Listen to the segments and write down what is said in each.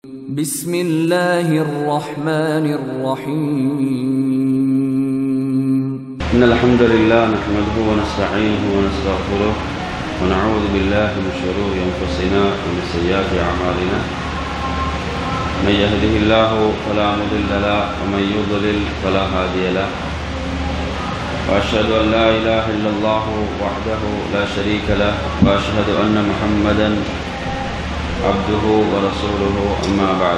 بسم الله الرحمن الرحيم إن الحمد لله نحمده ونستعينه ونستغفره ونعوذ بالله من شرور أنفسنا ومن سيئات أعمالنا من يهده الله فلا مضل له ومن يضلل فلا هادي له وأشهد أن لا إله إلا الله وحده لا شريك له وأشهد أن محمدا عبده ورسوله أما بعد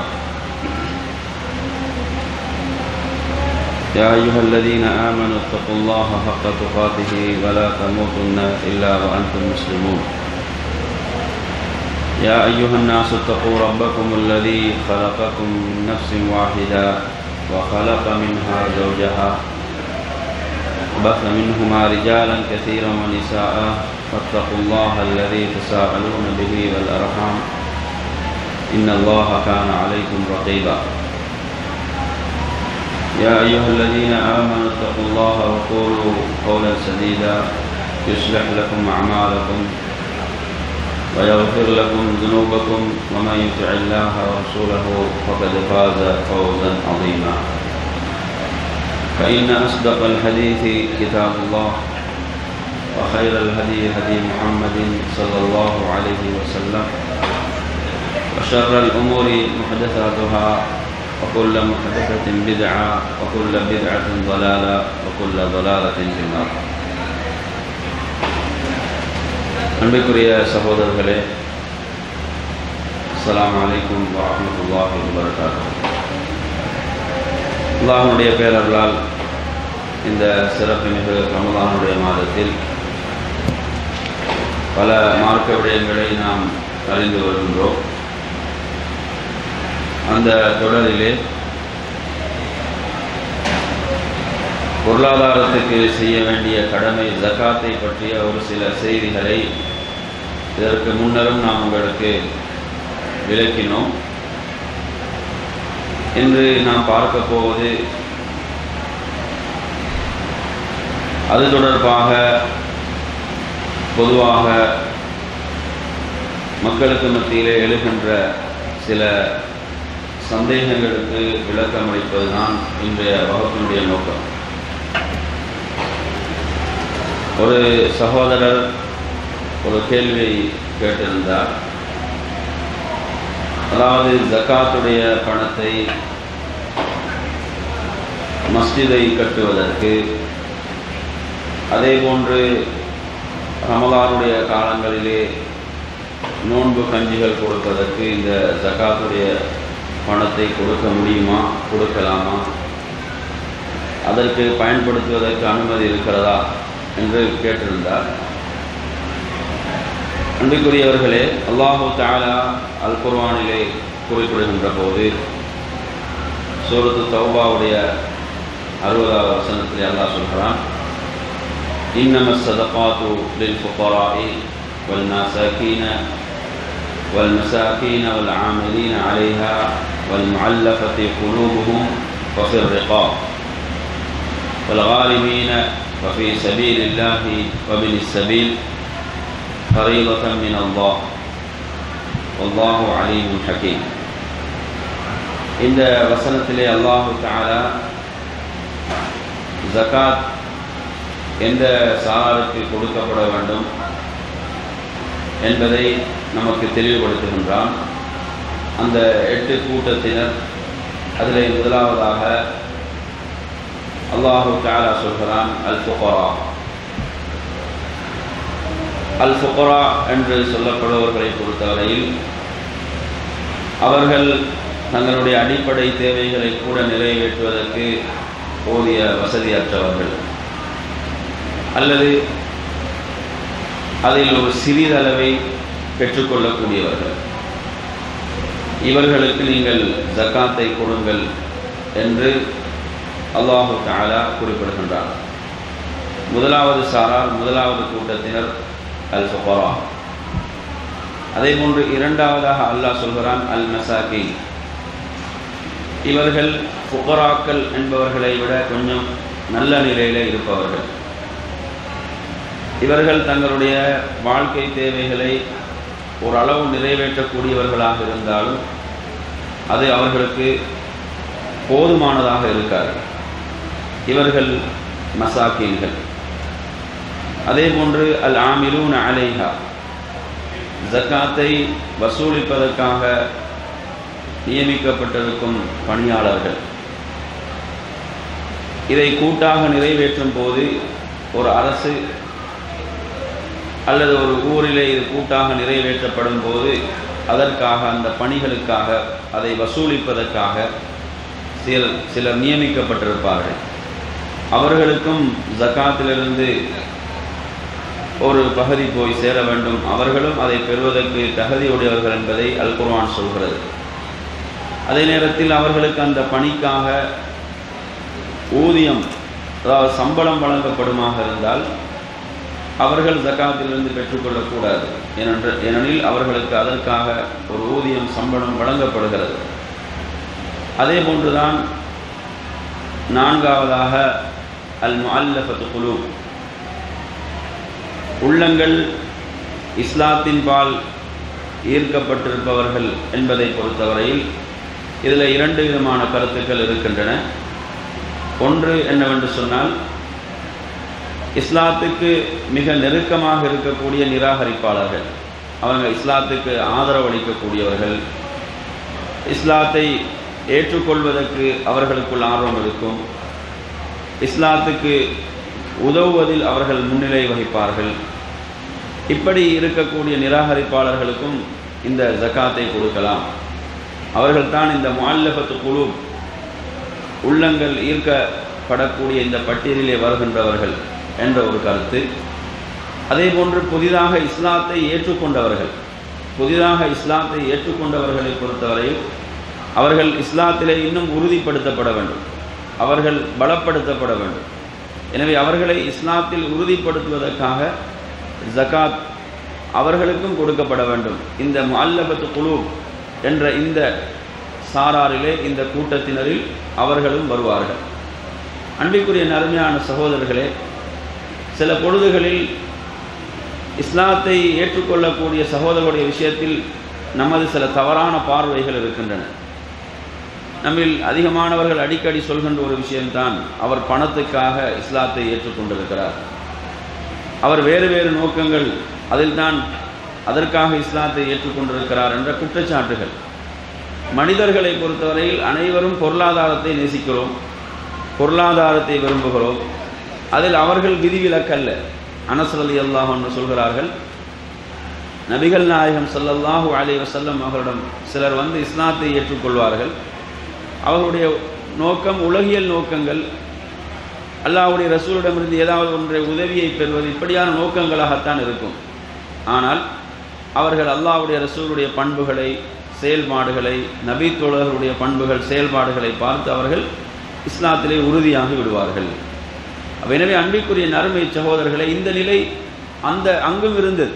يا أيها الذين آمنوا اتقوا الله حق تقاته ولا تموتن إلا وأنتم مسلمون يا أيها الناس اتقوا ربكم الذي خلقكم من نفس واحدة وخلق منها زوجها وبث منهما رجالا كثيرا ونساء فاتقوا الله الذي تساءلون به والأرحام إن الله كان عليكم رقيبا يا أيها الذين آمنوا اتقوا الله وقولوا قولا سديدا يصلح لكم أعمالكم ويغفر لكم ذنوبكم ومن يطع الله ورسوله فقد فاز فوزا عظيما فإن أصدق الحديث كتاب الله وخير الهدي هدي محمد صلى الله عليه وسلم وشر الأمور محدثاتها وكل محدثة بدعة وكل بدعة ضلالة وكل ضلالة في النار அன்பிற்குரிய சகோதரர்களே அஸ்ஸலாமு அலைக்கும் வரஹ்மத்துல்லாஹி வபரகாத்துஹு அல்லாஹ்வுடைய பேரர்களால் இந்த சிறப்புமிகு ரமலானுடைய மாதத்தில் பல மார்க்க விடயங்களை நாம் அறிந்து வருகின்றோம் அந்த தொடரிலே பொருளாதாரத்துக்கு செய்ய வேண்டிய கடமை ஜக்காத்தை பற்றிய ஒரு சில செய்திகளை இதற்கு முன்னரும் நாம் உங்களுக்கு விளக்கினோம் இன்று நாம் பார்க்க போவது அது தொடர்பாக பொதுவாக மக்களுக்கு மத்தியிலே எழுகின்ற சில சந்தேகங்களுக்கு விளக்கம் அளிப்பதுதான் இன்றைய வகுப்பினுடைய நோக்கம் ஒரு சகோதரர் ஒரு கேள்வியை கேட்டிருந்தார் அதாவது ஜக்காத்துடைய பணத்தை மஸ்ஜிதை கட்டுவதற்கு அதே போன்று ரமலானுடைய காலங்களிலே நோன்பு கஞ்சிகள் கொடுப்பதற்கு இந்த ஜக்காத்துடைய பணத்தை கொடுக்க முடியுமா கொடுக்கலாமா அதற்கு பயன்படுத்துவதற்கு அனுமதி இருக்கிறதா என்று கேட்டிருந்தார் அன்புக்குரியவர்களே அல்லாஹு தாலா அல் குர்வானிலே குறிப்பிடுகின்ற போது சூரத்து தௌபாவுடைய அறுபதாவது வசனத்திலே அல்லாஹ் சொல்கிறான் இன்னம சதகாத்து லில் ஃபுகராஇ வல் மசாக்கீன والمساكين والعاملين عليها والمعلفة قلوبهم وفي الرقاب والغالبين وفي سبيل الله وابن السبيل فريضة من الله والله عليم حكيم இந்த வசனத்திலே அல்லாஹு தாலா ஜகாத் எந்த சாராருக்கு கொடுக்கப்பட வேண்டும் என்பதை நமக்கு தெளிவுபடுத்துகின்றான் அந்த எட்டு கூட்டத்தினர் அதில் முதலாவதாக அல்லாஹு தாலா சொல்கிறான் அல் ஃபுகரா அல் ஃபுகரா என்று சொல்லப்படுபவர்களை பொறுத்தவரையில் அவர்கள் தங்களுடைய அடிப்படை தேவைகளை கூட நிறைவேற்றுவதற்கு போதிய வசதியற்றவர்கள் அல்லது அதில் ஒரு சிறிதளவை பெற்றுக்கொள்ளக்கூடியவர்கள் இவர்களுக்கு நீங்கள் ஜக்காத்தை கொடுங்கள் என்று அல்லாஹு தாலா குறிப்பிடுகின்றார் முதலாவது சாரார் முதலாவது கூட்டத்தினர் அல் ஃபுகரா அதே போன்று இரண்டாவதாக அல்லாஹ் சொல்கிறான் அல் மசாக்கி இவர்கள் ஃபுகராக்கள் என்பவர்களை விட கொஞ்சம் நல்ல நிலையில் இருப்பவர்கள் இவர்கள் தங்களுடைய வாழ்க்கை தேவைகளை ஓரளவு நிறைவேற்றக்கூடியவர்களாக இருந்தாலும் அது அவர்களுக்கு போதுமானதாக இருக்காது இவர்கள் மசாக்கீன்கள் அதே போன்று அல் ஆமிலூன் அலைஹா ஜக்காத்தை வசூலிப்பதற்காக நியமிக்கப்பட்டிருக்கும் பணியாளர்கள் இதை கூட்டாக நிறைவேற்றும் போது ஒரு அரசு அல்லது ஒரு ஊரிலே இது கூட்டாக நிறைவேற்றப்படும் போது அதற்காக அந்த பணிகளுக்காக அதை வசூலிப்பதற்காக சிலர் சிலர் நியமிக்கப்பட்டிருப்பார்கள் அவர்களுக்கும் ஜக்காத்திலிருந்து ஒரு பகுதி போய் சேர வேண்டும் அவர்களும் அதை பெறுவதற்கு தகுதியுடையவர்கள் என்பதை அல் குர்ஆன் சொல்கிறது அதே நேரத்தில் அவர்களுக்கு அந்த பணிக்காக ஊதியம் அதாவது சம்பளம் வழங்கப்படுமாக இருந்தால் அவர்கள் ஜக்காத்திலிருந்து பெற்றுக்கொள்ளக்கூடாது ஏனென்ற ஏனெனில் அவர்களுக்கு அதற்காக ஒரு ஊதியம் சம்பளம் வழங்கப்படுகிறது அதே போன்றுதான் நான்காவதாக அல் முஅல்லஃபத்து குலூ உள்ளங்கள் இஸ்லாத்தின் பால் ஈர்க்கப்பட்டிருப்பவர்கள் என்பதை பொறுத்தவரையில் இதில் இரண்டு விதமான கருத்துக்கள் இருக்கின்றன ஒன்று என்னவென்று சொன்னால் இஸ்லாத்துக்கு மிக நெருக்கமாக இருக்கக்கூடிய நிராகரிப்பாளர்கள் அவங்க இஸ்லாத்துக்கு ஆதரவு அளிக்கக்கூடியவர்கள் இஸ்லாத்தை ஏற்றுக்கொள்வதற்கு அவர்களுக்குள் ஆர்வம் இருக்கும் இஸ்லாத்துக்கு உதவுவதில் அவர்கள் முன்னிலை வகிப்பார்கள் இப்படி இருக்கக்கூடிய நிராகரிப்பாளர்களுக்கும் இந்த ஜக்காத்தை கொடுக்கலாம் அவர்கள்தான் இந்த முல்லபத்து குழு உள்ளங்கள் ஈர்க்கப்படக்கூடிய இந்த பட்டியலிலே வருகின்றவர்கள் என்ற ஒரு கருத்து அதே போன்று புதிதாக இஸ்லாத்தை ஏற்றுக்கொண்டவர்கள் புதிதாக இஸ்லாத்தை ஏற்றுக்கொண்டவர்களை பொறுத்தவரையில் அவர்கள் இஸ்லாத்திலே இன்னும் உறுதிப்படுத்தப்பட வேண்டும் அவர்கள் பலப்படுத்தப்பட வேண்டும் எனவே அவர்களை இஸ்லாத்தில் உறுதிப்படுத்துவதற்காக ஜகாத் அவர்களுக்கும் கொடுக்கப்பட வேண்டும் இந்த அல்லபத்து குழு என்ற இந்த சாராரிலே இந்த கூட்டத்தினரில் அவர்களும் வருவார்கள் அன்பிற்குரிய நறுமையான சகோதரர்களே சில பொழுதுகளில் இஸ்லாத்தை ஏற்றுக்கொள்ளக்கூடிய சகோதரருடைய விஷயத்தில் நமது சில தவறான பார்வைகள் இருக்கின்றன நம்மில் அதிகமானவர்கள் அடிக்கடி சொல்கின்ற ஒரு விஷயம்தான் அவர் பணத்துக்காக இஸ்லாத்தை ஏற்றுக்கொண்டிருக்கிறார் அவர் வேறு வேறு நோக்கங்கள் அதில் தான் அதற்காக இஸ்லாத்தை ஏற்றுக்கொண்டிருக்கிறார் என்ற குற்றச்சாட்டுகள் மனிதர்களை பொறுத்தவரையில் அனைவரும் பொருளாதாரத்தை நேசிக்கிறோம் பொருளாதாரத்தை விரும்புகிறோம் அதில் அவர்கள் விதிவிலக்கல்ல அனசரதி அல்லாஹ் என்று சொல்கிறார்கள் நபிகள் நாயகம் சல்லல்லாஹு அலி வசல்லம் அவர்களிடம் சிலர் வந்து இஸ்லாத்தை ஏற்றுக்கொள்வார்கள் அவர்களுடைய நோக்கம் உலகியல் நோக்கங்கள் அல்லாஹுடைய ரசூலிடமிருந்து ஏதாவது ஒன்றை உதவியை பெறுவது இப்படியான நோக்கங்களாகத்தான் இருக்கும் ஆனால் அவர்கள் அல்லாஹுடைய ரசூலுடைய பண்புகளை செயல்பாடுகளை நபி தோழர்களுடைய பண்புகள் செயல்பாடுகளை பார்த்து அவர்கள் இஸ்லாத்திலே உறுதியாகி விடுவார்கள் எனவே அன்பிற்குரிய நறுமை சகோதரர்களை இந்த நிலை அந்த அங்கும் இருந்தது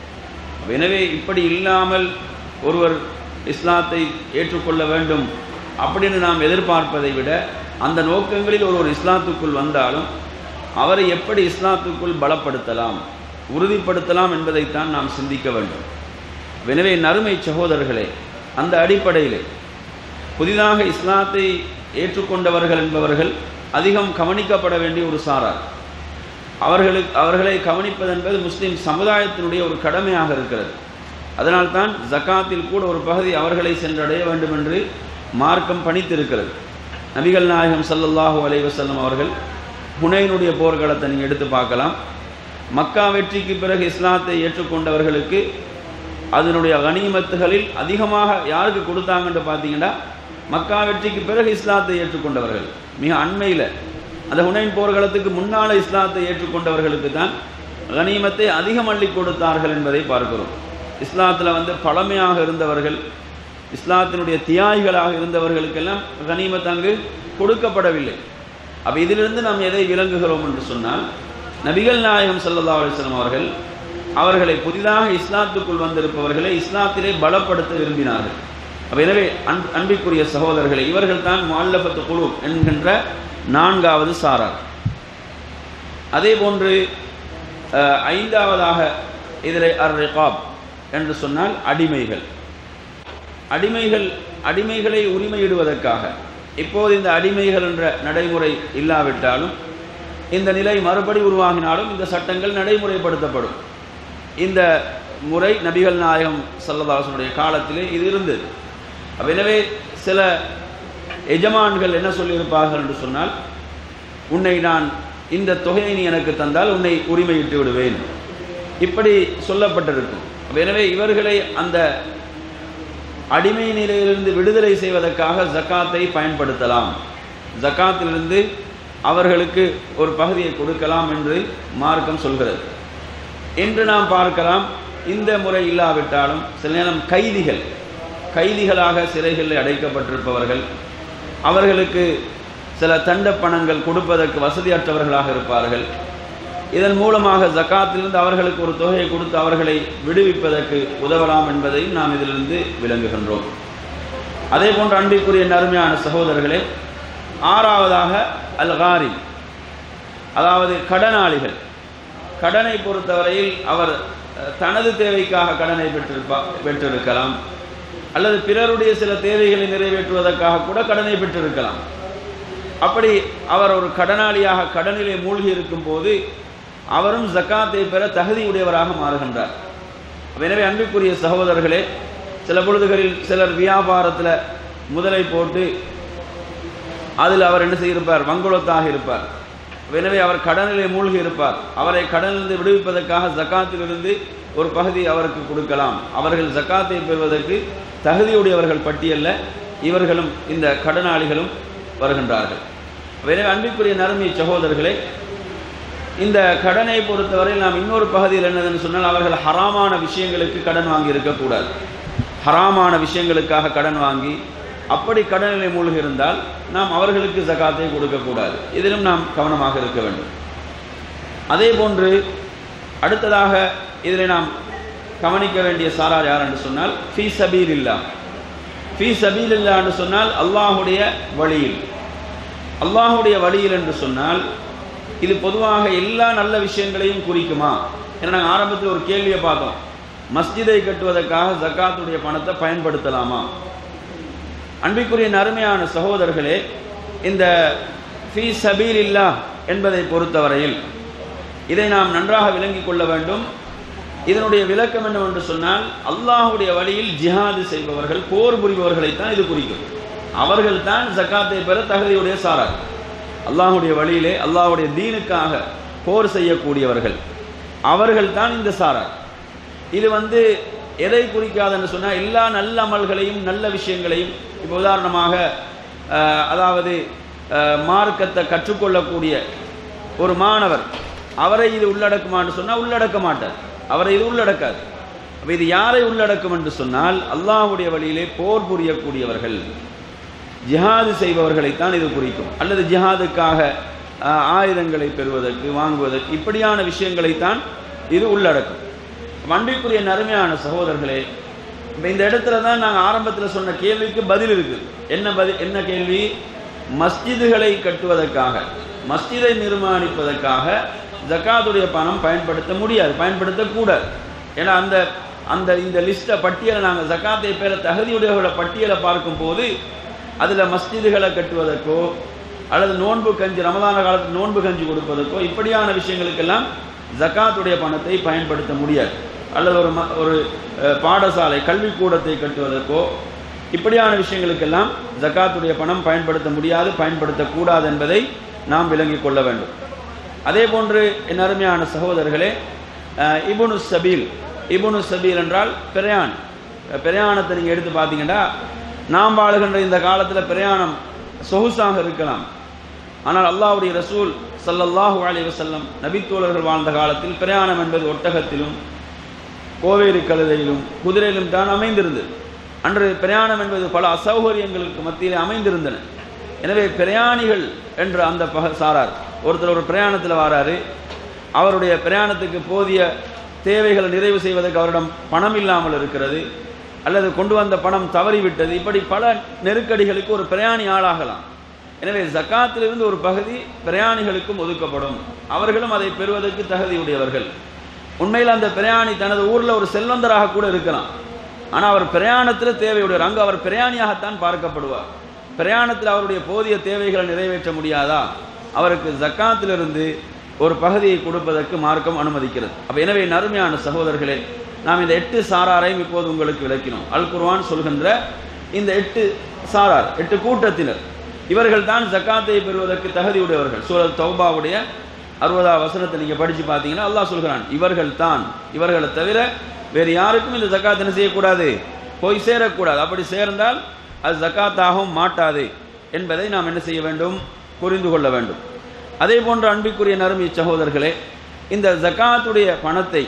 எனவே இப்படி இல்லாமல் ஒருவர் இஸ்லாத்தை ஏற்றுக்கொள்ள வேண்டும் அப்படின்னு நாம் எதிர்பார்ப்பதை விட அந்த நோக்கங்களில் ஒருவர் இஸ்லாத்துக்குள் வந்தாலும் அவரை எப்படி இஸ்லாத்துக்குள் பலப்படுத்தலாம் உறுதிப்படுத்தலாம் என்பதைத்தான் நாம் சிந்திக்க வேண்டும் எனவே நறுமை சகோதரர்களே அந்த அடிப்படையிலே புதிதாக இஸ்லாத்தை ஏற்றுக்கொண்டவர்கள் என்பவர்கள் அதிகம் கவனிக்கப்பட வேண்டிய ஒரு சாரார் அவர்களுக்கு அவர்களை கவனிப்பது என்பது முஸ்லீம் சமுதாயத்தினுடைய ஒரு கடமையாக இருக்கிறது அதனால்தான் ஜக்காத்தில் கூட ஒரு பகுதி அவர்களை சென்றடைய வேண்டும் என்று மார்க்கம் பணித்திருக்கிறது நபிகள் நாயகம் சல்லல்லாஹூ அலை வசல்லம் அவர்கள் ஹுனைனுடைய போர்க்களத்தை நீங்கள் எடுத்து பார்க்கலாம் மக்கா வெற்றிக்கு பிறகு இஸ்லாத்தை ஏற்றுக்கொண்டவர்களுக்கு அதனுடைய கனிமத்துகளில் அதிகமாக யாருக்கு கொடுத்தாங்கன்னு பார்த்தீங்கன்னா மக்கா வெற்றிக்கு பிறகு இஸ்லாத்தை ஏற்றுக்கொண்டவர்கள் மிக அண்மையில் அந்த ஹுனைன் போர்க்களத்துக்கு முன்னால் இஸ்லாத்தை ஏற்றுக்கொண்டவர்களுக்கு தான் கனிமத்தை அதிகம் அள்ளி கொடுத்தார்கள் என்பதை பார்க்கிறோம் இஸ்லாத்தில் வந்து பழமையாக இருந்தவர்கள் இஸ்லாத்தினுடைய தியாகிகளாக இருந்தவர்களுக்கெல்லாம் கனிமத் அங்கு கொடுக்கப்படவில்லை அப்போ இதிலிருந்து நாம் எதை விளங்குகிறோம் என்று சொன்னால் நபிகள் நாயகம் சல்லா அலிஸ்லாம் அவர்கள் அவர்களை புதிதாக இஸ்லாத்துக்குள் வந்திருப்பவர்களை இஸ்லாத்திலே பலப்படுத்த விரும்பினார்கள் அப்போ எனவே அன் அன்பிற்குரிய சகோதரர்களை இவர்கள் தான் முல்லபத்து குழு என்கின்ற நான்காவது சாரார் அதே போன்று ஐந்தாவதாக இதில் அர் ரெகாப் என்று சொன்னால் அடிமைகள் அடிமைகள் அடிமைகளை உரிமையிடுவதற்காக இப்போது இந்த அடிமைகள் என்ற நடைமுறை இல்லாவிட்டாலும் இந்த நிலை மறுபடி உருவாகினாலும் இந்த சட்டங்கள் நடைமுறைப்படுத்தப்படும் இந்த முறை நபிகள் நாயகம் சல்லதாசனுடைய காலத்திலே இது இருந்தது அப்ப எனவே சில எஜமான்கள் என்ன சொல்லியிருப்பார்கள் என்று சொன்னால் உன்னை நான் இந்த தொகையை நீ எனக்கு தந்தால் உன்னை உரிமையிட்டு விடுவேன் இப்படி சொல்லப்பட்டிருக்கும் அப்ப எனவே இவர்களை அந்த அடிமை நிலையிலிருந்து விடுதலை செய்வதற்காக ஜக்காத்தை பயன்படுத்தலாம் ஜக்காத்திலிருந்து அவர்களுக்கு ஒரு பகுதியை கொடுக்கலாம் என்று மார்க்கம் சொல்கிறது என்று நாம் பார்க்கலாம் இந்த முறை இல்லாவிட்டாலும் சில நேரம் கைதிகள் கைதிகளாக சிறைகளில் அடைக்கப்பட்டிருப்பவர்கள் அவர்களுக்கு சில தண்ட பணங்கள் கொடுப்பதற்கு வசதியற்றவர்களாக இருப்பார்கள் இதன் மூலமாக ஜக்காத்திலிருந்து அவர்களுக்கு ஒரு தொகையை கொடுத்து அவர்களை விடுவிப்பதற்கு உதவலாம் என்பதையும் நாம் இதிலிருந்து விளங்குகின்றோம் அதே போன்ற அன்பிற்குரிய நறுமையான சகோதரர்களே ஆறாவதாக அல் காரி அதாவது கடனாளிகள் கடனை பொறுத்தவரையில் அவர் அஹ், தனது தேவைக்காக கடனை பெற்றிருப்பா பெற்றிருக்கலாம் அல்லது பிறருடைய சில தேவைகளை நிறைவேற்றுவதற்காக கூட கடனை பெற்றிருக்கலாம் அப்படி அவர் ஒரு கடனாளியாக கடனிலே மூழ்கி இருக்கும் போது அவரும் ஜக்காத்தை பெற தகுதியுடையவராக மாறுகின்றார் எனவே அன்புக்குரிய சகோதரர்களே சில பொழுதுகளில் சிலர் வியாபாரத்தில் முதலை போட்டு அதில் அவர் என்ன செய்திருப்பார் வங்குளத்தாக இருப்பார் எனவே அவர் கடனிலே மூழ்கி இருப்பார் அவரை கடனிலிருந்து விடுவிப்பதற்காக ஜக்காத்திலிருந்து ஒரு பகுதி அவருக்கு கொடுக்கலாம் அவர்கள் ஜக்காத்தை பெறுவதற்கு தகுதியுடையவர்கள் பட்டியல்ல இவர்களும் இந்த கடனாளிகளும் வருகின்றார்கள் எனவே அன்பிற்குரிய நறுமை சகோதரர்களே இந்த கடனை பொறுத்தவரை நாம் இன்னொரு பகுதியில் என்னதுன்னு சொன்னால் அவர்கள் ஹராமான விஷயங்களுக்கு கடன் வாங்கி இருக்கக்கூடாது ஹராமான விஷயங்களுக்காக கடன் வாங்கி அப்படி கடனிலே மூழ்கி இருந்தால் நாம் அவர்களுக்கு ஜகாத்தை கொடுக்கக்கூடாது இதிலும் நாம் கவனமாக இருக்க வேண்டும் அதே போன்று அடுத்ததாக இதில் நாம் கவனிக்க வேண்டிய சாரார் யார் என்று சொன்னால் ஃபீ சபீல் இல்லா ஃபீ சபீல் இல்லா என்று சொன்னால் அல்லாஹுடைய வழியில் அல்லாஹுடைய வழியில் என்று சொன்னால் இது பொதுவாக எல்லா நல்ல விஷயங்களையும் குறிக்குமா ஏன்னா நாங்கள் ஆரம்பத்தில் ஒரு கேள்வியை பார்த்தோம் மஸ்ஜிதை கட்டுவதற்காக ஜக்காத்துடைய பணத்தை பயன்படுத்தலாமா அன்பிற்குரிய நறுமையான சகோதரர்களே இந்த ஃபீ சபீல் இல்லா என்பதை பொறுத்தவரையில் இதை நாம் நன்றாக விளங்கிக் கொள்ள வேண்டும் இதனுடைய விளக்கம் என்னவென்று சொன்னால் அல்லாஹுடைய வழியில் ஜிஹாது செய்பவர்கள் போர் புரிபவர்களைத்தான் இது குறிக்கும் அவர்கள் தான் ஜக்காத்தை பெற தகுதியுடைய சாரார் அல்லாஹுடைய வழியிலே அல்லாஹுடைய தீனுக்காக போர் செய்யக்கூடியவர்கள் அவர்கள் தான் இந்த சாரார் இது வந்து எதை குறிக்காதுன்னு சொன்னால் எல்லா நல்ல அமல்களையும் நல்ல விஷயங்களையும் இப்போ உதாரணமாக அஹ், அதாவது அஹ், மார்க்கத்தை கற்றுக்கொள்ளக்கூடிய ஒரு மாணவர் அவரை இது உள்ளடக்குமான்னு சொன்னால் உள்ளடக்க மாட்டார் அவரை இது உள்ளடக்காது அப்ப இது யாரை உள்ளடக்கும் என்று சொன்னால் அல்லாஹ்வுடைய வழியிலே போர் புரியக்கூடியவர்கள் ஜிஹாது செய்பவர்களைத்தான் இது குறிக்கும் அல்லது ஜிஹாதுக்காக அஹ், ஆயுதங்களை பெறுவதற்கு வாங்குவதற்கு இப்படியான விஷயங்களைத்தான் இது உள்ளடக்கும் அன்பிற்குரிய நறுமையான சகோதரர்களே இப்போ இந்த இடத்துல தான் நாங்கள் ஆரம்பத்தில் சொன்ன கேள்விக்கு பதில் இருக்குது என்ன பதில் என்ன கேள்வி மஸ்ஜிதுகளை கட்டுவதற்காக மஸ்ஜிதை நிர்மாணிப்பதற்காக ஜக்காத்துடைய பணம் பயன்படுத்த முடியாது பயன்படுத்தக்கூடாது ஏன்னா அந்த அந்த இந்த லிஸ்ட்டை பட்டியலை நாங்கள் ஜக்காத்தை பெற தகுதியுடையவர்கள பட்டியலை பார்க்கும்போது அதில் மஸ்ஜிதுகளை கட்டுவதற்கோ அல்லது நோன்பு கஞ்சி ரமதான காலத்தில் நோன்பு கஞ்சி கொடுப்பதற்கோ இப்படியான விஷயங்களுக்கெல்லாம் ஜக்காத்துடைய பணத்தை பயன்படுத்த முடியாது அல்லது ஒரு ம ஒரு அஹ், பாடசாலை கல்விக்கூடத்தை கட்டுவதற்கோ இப்படியான விஷயங்களுக்கெல்லாம் ஜக்காத்துடைய பணம் பயன்படுத்த முடியாது பயன்படுத்தக்கூடாது என்பதை நாம் விளங்கிக் கொள்ள வேண்டும் அதே போன்று என் அருமையான சகோதரர்களே அஹ், இபுனு சபீல் இபுனு சபீல் என்றால் பிரயாண் பிரயாணத்தை நீங்கள் எடுத்து பார்த்தீங்கன்னா நாம் வாழுகின்ற இந்த காலத்தில் பிரயாணம் சொகுசாக இருக்கலாம் ஆனால் அல்லாஹ்வுடைய ரசூல் ஸல்லல்லாஹு அலைஹி வஸல்லம் நபித்தோழர்கள் வாழ்ந்த காலத்தில் பிரயாணம் என்பது ஒட்டகத்திலும் கோவேறு கழுதையிலும் குதிரையிலும் தான் அமைந்திருந்தது அன்று பிரயாணம் என்பது பல அசௌகரியங்களுக்கு மத்தியிலே அமைந்திருந்தன எனவே பிரயாணிகள் என்ற அந்த பக சாரார் ஒருத்தர் ஒரு பிரயாணத்தில் வராரு அவருடைய பிரயாணத்துக்கு போதிய தேவைகளை நிறைவு செய்வதற்கு அவரிடம் பணம் இல்லாமல் இருக்கிறது அல்லது கொண்டு வந்த பணம் தவறிவிட்டது இப்படி பல நெருக்கடிகளுக்கு ஒரு பிரயாணி ஆளாகலாம் எனவே ஜக்காத்திலிருந்து ஒரு பகுதி பிரயாணிகளுக்கும் ஒதுக்கப்படும் அவர்களும் அதை பெறுவதற்கு தகுதியுடையவர்கள் உண்மையில் அந்த பிரயாணி தனது ஊரில் ஒரு செல்வந்தராக கூட இருக்கலாம் ஆனால் அவர் பிரயாணத்தில் தேவையுடையவர் அங்கு அவர் பிரயாணியாகத்தான் பார்க்கப்படுவார் பிரயாணத்தில் அவருடைய போதிய தேவைகளை நிறைவேற்ற முடியாதா அவருக்கு ஜக்காத்திலிருந்து ஒரு பகுதியை கொடுப்பதற்கு மார்க்கம் அனுமதிக்கிறது அப்ப எனவே நறுமையான சகோதரர்களே நாம் இந்த எட்டு சாராரையும் இப்போது உங்களுக்கு விளக்கினோம் அல் குர்ஆன் சொல்கின்ற இந்த எட்டு சாரார் எட்டு கூட்டத்தினர் இவர்கள் தான் ஜக்காத்தை பெறுவதற்கு தகுதியுடையவர்கள் சூழல் தௌபாவுடைய அறுபதாம் வசனத்தை நீங்க படிச்சு பார்த்தீங்கன்னா அல்லாஹ் சொல்கிறான் இவர்கள் தான் இவர்களை தவிர வேறு யாருக்கும் இந்த ஜக்காத் என்ன செய்யக்கூடாது போய் சேரக்கூடாது அப்படி சேர்ந்தால் அது ஜக்காத்தாகவும் மாட்டாது என்பதை நாம் என்ன செய்ய வேண்டும் புரிந்து கொள்ள வேண்டும் அதே போன்ற அன்பிற்குரிய நறுமை சகோதரர்களே இந்த ஜக்காத்துடைய பணத்தை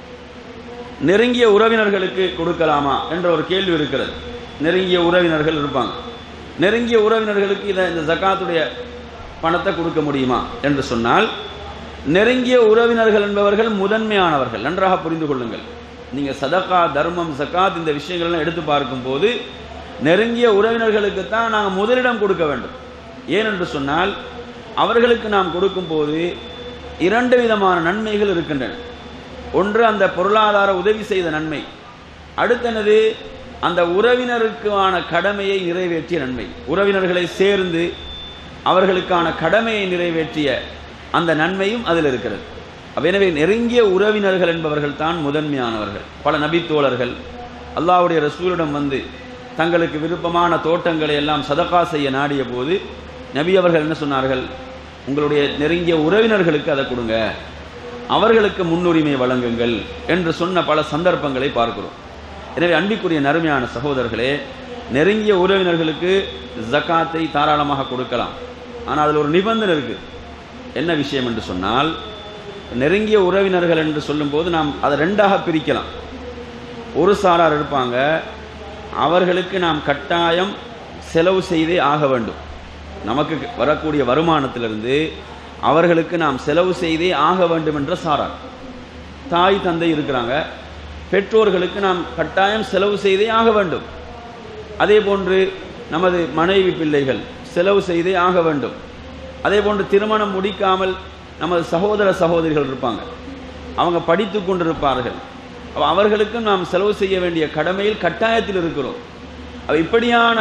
நெருங்கிய உறவினர்களுக்கு கொடுக்கலாமா என்ற ஒரு கேள்வி இருக்கிறது நெருங்கிய உறவினர்கள் இருப்பாங்க நெருங்கிய உறவினர்களுக்கு இதை இந்த ஜக்காத்துடைய பணத்தை கொடுக்க முடியுமா என்று சொன்னால் நெருங்கிய உறவினர்கள் என்பவர்கள் முதன்மையானவர்கள் நன்றாக புரிந்து கொள்ளுங்கள் நீங்க சதகா தர்மம் ஜக்காத் இந்த விஷயங்கள்லாம் எடுத்து பார்க்கும்போது நெருங்கிய உறவினர்களுக்கு தான் நாங்கள் முதலிடம் கொடுக்க வேண்டும் ஏனென்று சொன்னால் அவர்களுக்கு நாம் கொடுக்கும்போது இரண்டு விதமான நன்மைகள் இருக்கின்றன ஒன்று அந்த பொருளாதார உதவி செய்த நன்மை அடுத்தனது அந்த உறவினருக்கான கடமையை நிறைவேற்றிய நன்மை உறவினர்களை சேர்ந்து அவர்களுக்கான கடமையை நிறைவேற்றிய அந்த நன்மையும் அதில் இருக்கிறது அப்ப எனவே நெருங்கிய உறவினர்கள் என்பவர்கள் தான் முதன்மையானவர்கள் பல நபித்தோழர்கள் அல்லாஹ்வுடைய ரசூலிடம் வந்து தங்களுக்கு விருப்பமான தோட்டங்களை எல்லாம் சதகா செய்ய நாடிய போது நபி அவர்கள் என்ன சொன்னார்கள் உங்களுடைய நெருங்கிய உறவினர்களுக்கு அதை கொடுங்க அவர்களுக்கு முன்னுரிமை வழங்குங்கள் என்று சொன்ன பல சந்தர்ப்பங்களை பார்க்கிறோம் எனவே அன்பிற்குரிய நறுமையான சகோதரர்களே நெருங்கிய உறவினர்களுக்கு ஜக்காத்தை தாராளமாக கொடுக்கலாம் ஆனால் அதில் ஒரு நிபந்தனை இருக்கு என்ன விஷயம் என்று சொன்னால் நெருங்கிய உறவினர்கள் என்று சொல்லும்போது நாம் அதை ரெண்டாக பிரிக்கலாம் ஒரு சாரார் இருப்பாங்க அவர்களுக்கு நாம் கட்டாயம் செலவு செய்தே ஆக வேண்டும் நமக்கு வரக்கூடிய வருமானத்திலிருந்து அவர்களுக்கு நாம் செலவு செய்தே ஆக வேண்டும் என்ற சாரார் தாய் தந்தை இருக்கிறாங்க பெற்றோர்களுக்கு நாம் கட்டாயம் செலவு செய்தே ஆக வேண்டும் அதே போன்று நமது மனைவி பிள்ளைகள் செலவு செய்தே ஆக வேண்டும் அதே போன்று திருமணம் முடிக்காமல் நமது சகோதர சகோதரிகள் இருப்பாங்க அவங்க படித்து கொண்டிருப்பார்கள் அப்ப அவர்களுக்கும் நாம் செலவு செய்ய வேண்டிய கடமையில் கட்டாயத்தில் இருக்கிறோம் அப்ப இப்படியான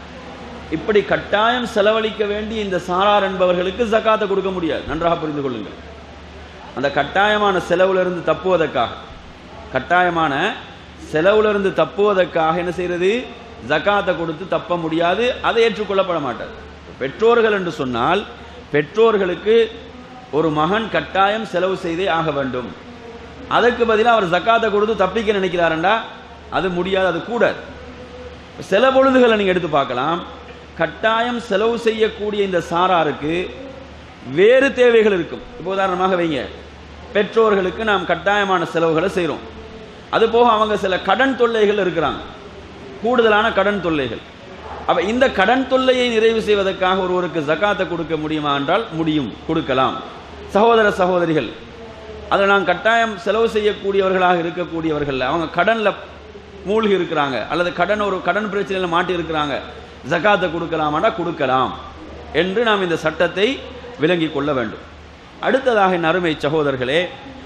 இப்படி கட்டாயம் செலவழிக்க வேண்டிய இந்த சாரார் என்பவர்களுக்கு ஜக்காத்தை கொடுக்க முடியாது நன்றாக புரிந்து கொள்ளுங்கள் அந்த கட்டாயமான செலவுல தப்புவதற்காக கட்டாயமான செலவுல இருந்து தப்புவதற்காக என்ன செய்யறது ஜக்காத்தை கொடுத்து தப்ப முடியாது அதை ஏற்றுக்கொள்ளப்பட மாட்டாது பெற்றோர்கள் என்று சொன்னால் பெற்றோர்களுக்கு ஒரு மகன் கட்டாயம் செலவு செய்தே ஆக வேண்டும் அதற்கு பதிலாக அவர் ஜக்காத்தை கொடுத்து தப்பிக்க நினைக்கிறாரண்டா அது முடியாது அது கூடாது சில பொழுதுகளை நீங்க எடுத்து பார்க்கலாம் கட்டாயம் செலவு செய்யக்கூடிய இந்த சாராருக்கு வேறு தேவைகள் இருக்கும் இப்போ உதாரணமாக வைங்க பெற்றோர்களுக்கு நாம் கட்டாயமான செலவுகளை செய்கிறோம் அது போக அவங்க சில கடன் தொல்லைகள் இருக்கிறாங்க கூடுதலான கடன் தொல்லைகள் அப்ப இந்த கடன் தொல்லையை நிறைவு செய்வதற்காக ஒருவருக்கு ஜக்காத்தை கொடுக்க முடியுமா என்றால் முடியும் கொடுக்கலாம் சகோதர சகோதரிகள் அதில் நான் கட்டாயம் செலவு செய்யக்கூடியவர்களாக இருக்கக்கூடியவர்கள் அவங்க கடன்ல மூழ்கி இருக்கிறாங்க அல்லது கடன் ஒரு கடன் பிரச்சனையில் மாட்டி இருக்கிறாங்க ஜக்காத்தை கொடுக்கலாமாண்டா கொடுக்கலாம் என்று நாம் இந்த சட்டத்தை விளங்கிக் கொள்ள வேண்டும் அடுத்ததாக என் அருமை சகோதரர்களே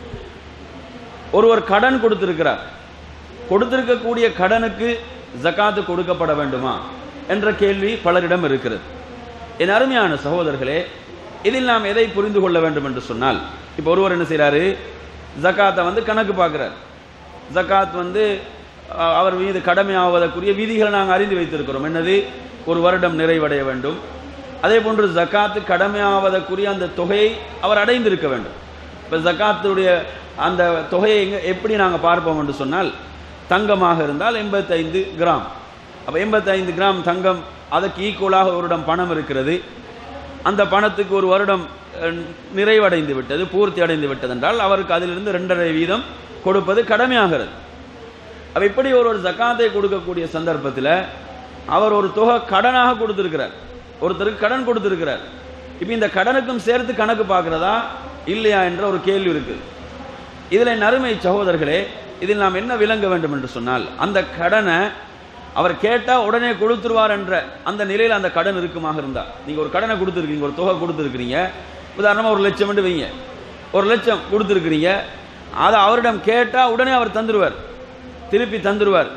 ஒருவர் கடன் கொடுத்திருக்கிறார் கொடுத்திருக்கக்கூடிய கடனுக்கு ஜக்காத்து கொடுக்கப்பட வேண்டுமா என்ற கேள்வி பலரிடம் இருக்கிறது என் அருமையான சகோதரர்களே இதில் நாம் எதை புரிந்து கொள்ள வேண்டும் என்று சொன்னால் இப்போ ஒருவர் என்ன செய்றாரு ஜக்காத்தை வந்து கணக்கு பார்க்கிறார் ஜக்காத் வந்து அஹ், அவர் மீது கடமையாவதற்குரிய விதிகளை நாங்கள் அறிந்து வைத்திருக்கிறோம் என்னது ஒரு வருடம் நிறைவடைய வேண்டும் அதே போன்று ஜக்காத்து கடமையாவதற்குரிய அந்த தொகையை அவர் அடைந்திருக்க வேண்டும் இப்போ ஜக்காத்துடைய அந்த தொகையை எங்க எப்படி நாங்கள் பார்ப்போம் என்று சொன்னால் தங்கமாக இருந்தால் எண்பத்தைந்து கிராம் அப்போ எண்பத்தைந்து கிராம் தங்கம் அதற்கு ஈக்குவலாக ஒரு வருடம் பணம் இருக்கிறது அந்த பணத்துக்கு ஒரு வருடம் அஹ், நிறைவடைந்து விட்டது பூர்த்தி அடைந்து விட்டது என்றால் அவருக்கு அதிலிருந்து ரெண்டரை வீதம் கொடுப்பது கடமையாகிறது அப்ப இப்படி ஒரு ஒரு ஜக்காத்தை கொடுக்கக்கூடிய சந்தர்ப்பத்தில் அவர் ஒரு தொகை கடனாக கொடுத்திருக்கிறார் ஒருத்தருக்கு கடன் கொடுத்திருக்கிறார் இப்போ இந்த கடனுக்கும் சேர்த்து கணக்கு பார்க்கிறதா இல்லையா என்ற ஒரு கேள்வி இருக்கு இதில் என் அருமை சகோதரர்களே இதில் நாம் என்ன விளங்க வேண்டும் என்று சொன்னால் அந்த கடனை அவர் கேட்டா உடனே கொடுத்துருவார் என்ற அந்த நிலையில் அந்த கடன் இருக்குமாக இருந்தா நீங்க ஒரு கடனை கொடுத்துருக்கீங்க ஒரு தொகை கொடுத்துருக்கிறீங்க உதாரணமா ஒரு லட்சம் மட்டும் வைங்க ஒரு லட்சம் கொடுத்துருக்கிறீங்க அதை அவரிடம் கேட்டா உடனே அவர் தந்துருவார் திருப்பி தந்துருவார்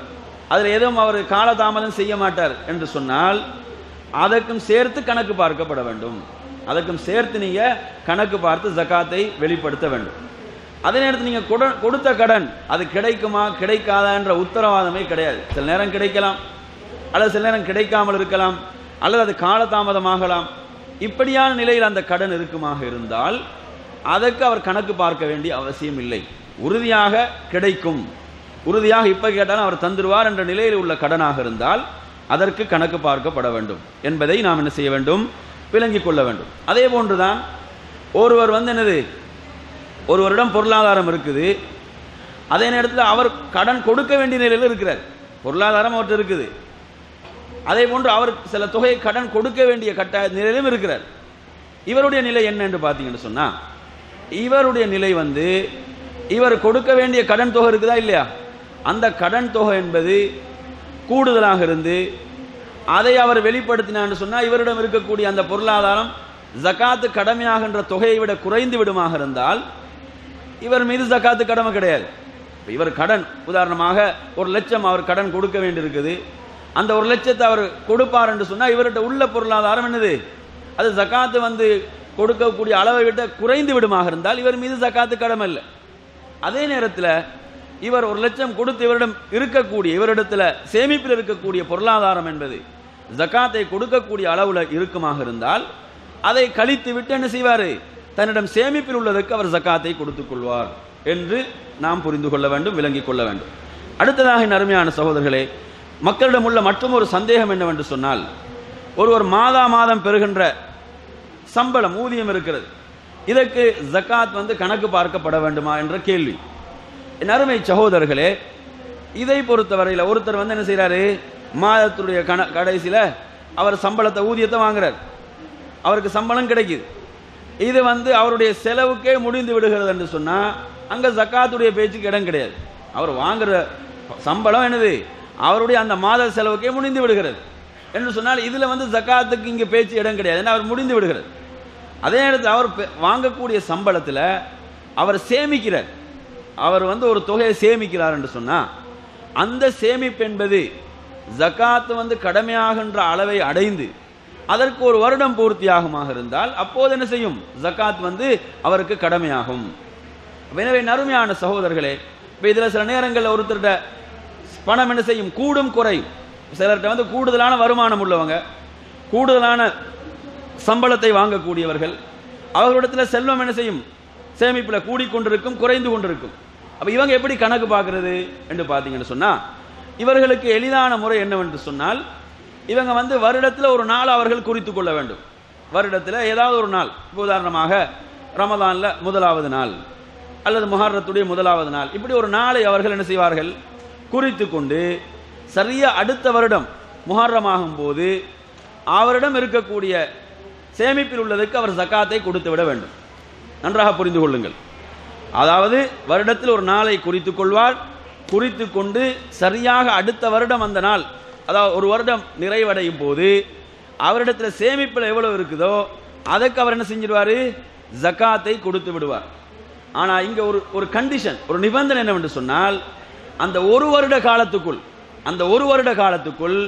அதில் எதுவும் அவர் காலதாமதம் செய்ய மாட்டார் என்று சொன்னால் அதற்கும் சேர்த்து கணக்கு பார்க்கப்பட வேண்டும் அதற்கும் சேர்த்து நீங்க கணக்கு பார்த்து ஜகாத்தை வெளிப்படுத்த வேண்டும் அதே நேரத்தில் நீங்க கொட- கொடுத்த கடன் அது கிடைக்குமா கிடைக்காதா என்ற உத்தரவாதமே கிடையாது சில நேரம் கிடைக்கலாம் அல்லது சில நேரம் கிடைக்காமல் இருக்கலாம் அல்லது அது காலதாமதமாகலாம் இப்படியான நிலையில் அந்த கடன் இருக்குமாக இருந்தால் அதற்கு அவர் கணக்கு பார்க்க வேண்டிய அவசியம் இல்லை உறுதியாக கிடைக்கும் உறுதியாக இப்ப கேட்டாலும் அவர் தந்துருவார் என்ற நிலையில் உள்ள கடனாக இருந்தால் அதற்கு கணக்கு பார்க்கப்பட வேண்டும் என்பதை நாம் என்ன செய்ய வேண்டும் விளங்கிக் கொள்ள வேண்டும் அதே போன்றுதான் ஒருவர் வந்து என்னது ஒருவரிடம் பொருளாதாரம் இருக்குது அதே நேரத்தில் அவர் கடன் கொடுக்க வேண்டிய நிலையில் இருக்கிறார் பொருளாதாரம் அவர்கிட்ட இருக்குது அதே போன்று அவர் சில தொகையை கடன் கொடுக்க வேண்டிய கட்டாய நிலையிலும் இருக்கிறார் இவருடைய நிலை என்ன என்று பார்த்தீங்கன்னு சொன்னா இவருடைய நிலை வந்து இவர் கொடுக்க வேண்டிய கடன் தொகை இருக்குதா இல்லையா அந்த கடன் தொகை என்பது கூடுதலாக இருந்து அதை அவர் வெளிப்படுத்தினான்னு சொன்னா இவரிடம் இருக்கக்கூடிய அந்த பொருளாதாரம் ஜகாத்து கடமையாகின்ற தொகையை விட குறைந்து விடுமாக இருந்தால் இவர் மீது ஜகாத்து கடமை கிடையாது இப்ப இவர் கடன் உதாரணமாக ஒரு லட்சம் அவர் கடன் கொடுக்க வேண்டியிருக்குது அந்த ஒரு லட்சத்தை அவர் கொடுப்பார் என்று சொன்னா இவர்கிட்ட உள்ள பொருளாதாரம் என்னது அது ஜகாத்து வந்து கொடுக்கக்கூடிய அளவை விட குறைந்து விடுமாக இருந்தால் இவர் மீது ஜகாத்து கடமை இல்லை அதே நேரத்தில் இவர் ஒரு லட்சம் கொடுத்து இவரிடம் இருக்கக்கூடிய இவரிடத்துல சேமிப்பில் இருக்கக்கூடிய பொருளாதாரம் என்பது ஜகாத்தை கொடுக்கக்கூடிய அளவுல இருக்குமாக இருந்தால் அதை கழித்து விட்டு என்ன செய்வார் தன்னிடம் சேமிப்பில் உள்ளதற்கு அவர் ஜகாத்தை கொடுத்துக் கொள்வார் என்று நாம் புரிந்து கொள்ள வேண்டும் விளங்கிக் கொள்ள வேண்டும் அடுத்ததாக என் அருமையான சகோதரர்களே மக்களிடம் உள்ள மற்றும் ஒரு சந்தேகம் என்னவென்று சொன்னால் ஒருவர் மாதா மாதம் பெறுகின்ற சம்பளம் ஊதியம் இருக்கிறது இதற்கு ஜகாத் வந்து கணக்கு பார்க்கப்பட வேண்டுமா என்ற கேள்வி என் அருமை சகோதரர்களே இதை பொறுத்தவரையில் ஒருத்தர் வந்து என்ன செய்றாரு மாதத்துடைய கண கடைசியில் அவர் சம்பளத்தை ஊதியத்தை வாங்குறார் அவருக்கு சம்பளம் கிடைக்குது இது வந்து அவருடைய செலவுக்கே முடிந்து விடுகிறது என்று சொன்னா அங்க ஜக்காத்துடைய பேச்சுக்கு இடம் கிடையாது அவர் வாங்குற சம்பளம் என்னது அவருடைய அந்த மாத செலவுக்கே முடிந்து விடுகிறது என்று சொன்னால் இதுல வந்து ஜக்காத்துக்கு இங்க பேச்சு இடம் கிடையாது ஏன்னா அவர் முடிந்து விடுகிறது அதே நேரத்தில் அவர் பெ- வாங்கக்கூடிய சம்பளத்தில் அவர் சேமிக்கிறார் அவர் வந்து ஒரு தொகையை சேமிக்கிறார் என்று சொன்னா அந்த சேமிப்பு என்பது ஜகாத் வந்து கடமையாகின்ற அளவை அடைந்து அதற்கு ஒரு வருடம் பூர்த்தியாகுமாக இருந்தால் அப்போது என்ன செய்யும் ஜகாத் வந்து அவருக்கு கடமையாகும் எனவே நறுமையான சகோதரர்களே இப்போ இதில் சில நேரங்களில் ஒருத்தர்கிட்ட பணம் என்ன செய்யும் கூடும் குறையும் சிலர்கிட்ட வந்து கூடுதலான வருமானம் உள்ளவங்க கூடுதலான சம்பளத்தை வாங்கக்கூடியவர்கள் அவர்களிடத்தில் செல்வம் என்ன செய்யும் சேமிப்பில் கூடிக்கொண்டிருக்கும் குறைந்து கொண்டிருக்கும் அப்ப இவங்க எப்படி கணக்கு பார்க்கிறது என்று பார்த்தீங்கன்னு சொன்னா இவர்களுக்கு எளிதான முறை என்னவென்று சொன்னால் இவங்க வந்து வருடத்தில் ஒரு நாள் அவர்கள் குறித்து கொள்ள வேண்டும் வருடத்தில் ஏதாவது ஒரு நாள் இப்ப உதாரணமாக ரமதான்ல முதலாவது நாள் அல்லது முஹர்ரத்துடைய முதலாவது நாள் இப்படி ஒரு நாளை அவர்கள் என்ன செய்வார்கள் குறித்து கொண்டு சரியா அடுத்த வருடம் முஹர்ரமாகும் போது அவரிடம் இருக்கக்கூடிய சேமிப்பில் உள்ளதுக்கு அவர் ஜக்காத்தை கொடுத்து விட வேண்டும் நன்றாக புரிந்து கொள்ளுங்கள் அதாவது வருடத்தில் ஒரு நாளை குறித்துக் கொள்வார் குறித்து கொண்டு சரியாக அடுத்த வருடம் அந்த நாள் அதாவது ஒரு வருடம் நிறைவடையும் போது அவரிடத்தில் சேமிப்பில் எவ்வளவு இருக்குதோ அதுக்கு அவர் என்ன செஞ்சிடுவாரு ஜக்காத்தை கொடுத்து விடுவார் ஆனா இங்க ஒரு ஒரு கண்டிஷன் ஒரு நிபந்தனை என்னவென்று சொன்னால் அந்த ஒரு வருட காலத்துக்குள் அந்த ஒரு வருட காலத்துக்குள்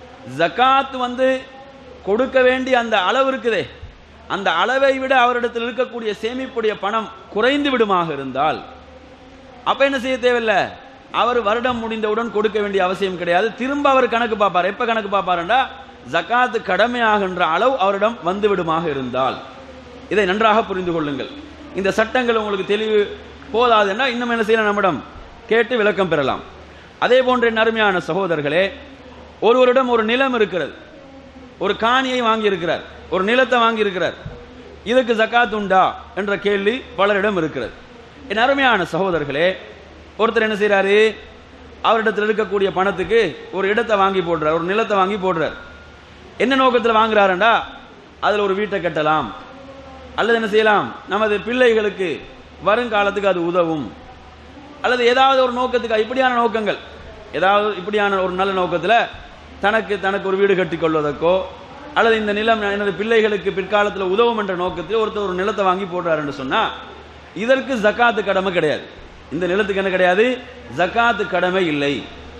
ஜகாத் வந்து கொடுக்க வேண்டிய அந்த அளவு இருக்குதே அந்த அளவை விட அவரிடத்தில் இருக்கக்கூடிய சேமிப்புடைய பணம் குறைந்து விடுமாக இருந்தால் அப்ப என்ன செய்ய தேவையில்லை அவர் வருடம் முடிந்தவுடன் கொடுக்க வேண்டிய அவசியம் கிடையாது திரும்ப அவர் கணக்கு பார்ப்பார் எப்ப கணக்கு பார்ப்பாருண்டா ஜகாத் கடமையாகின்ற அளவு அவரிடம் வந்து விடுமாக இருந்தால் இதை நன்றாக புரிந்து கொள்ளுங்கள் இந்த சட்டங்கள் உங்களுக்கு தெளிவு போதாதுன்னா இன்னும் என்ன செய்யலாம் நம்மிடம் கேட்டு விளக்கம் பெறலாம் அதே போன்ற என் அருமையான சகோதரர்களே ஒருவரிடம் ஒரு நிலம் இருக்கிறது ஒரு காணியை வாங்கி இருக்கிறார் ஒரு நிலத்தை வாங்கி இருக்கிறார் இதுக்கு ஜக்காத் உண்டா என்ற கேள்வி பலரிடம் இருக்கிறது என் அருமையான சகோதரர்களே ஒருத்தர் என்ன செய்றாரு அவரிடத்தில் இருக்கக்கூடிய பணத்துக்கு ஒரு இடத்தை வாங்கி போடுறார் ஒரு நிலத்தை வாங்கி போடுறார் என்ன நோக்கத்தில் வாங்குறாருண்டா அதில் ஒரு வீட்டை கட்டலாம் அல்லது என்ன செய்யலாம் நமது பிள்ளைகளுக்கு வருங்காலத்துக்கு அது உதவும் அல்லது ஏதாவது ஒரு நோக்கத்துக்கு இப்படியான நோக்கங்கள் ஏதாவது இப்படியான ஒரு நல்ல நோக்கத்தில் தனக்கு தனக்கு ஒரு வீடு கட்டி கொள்வதற்கோ அல்லது இந்த நிலம் எனது பிள்ளைகளுக்கு பிற்காலத்தில் உதவும் என்ற நோக்கத்தில் ஒருத்தர் ஒரு நிலத்தை வாங்கி போடுறாருன்னு சொன்னா இதற்கு ஜக்காத்து கடமை கிடையாது இந்த நிலத்துக்கு என்ன கிடையாது ஜக்காத்து கடமை இல்லை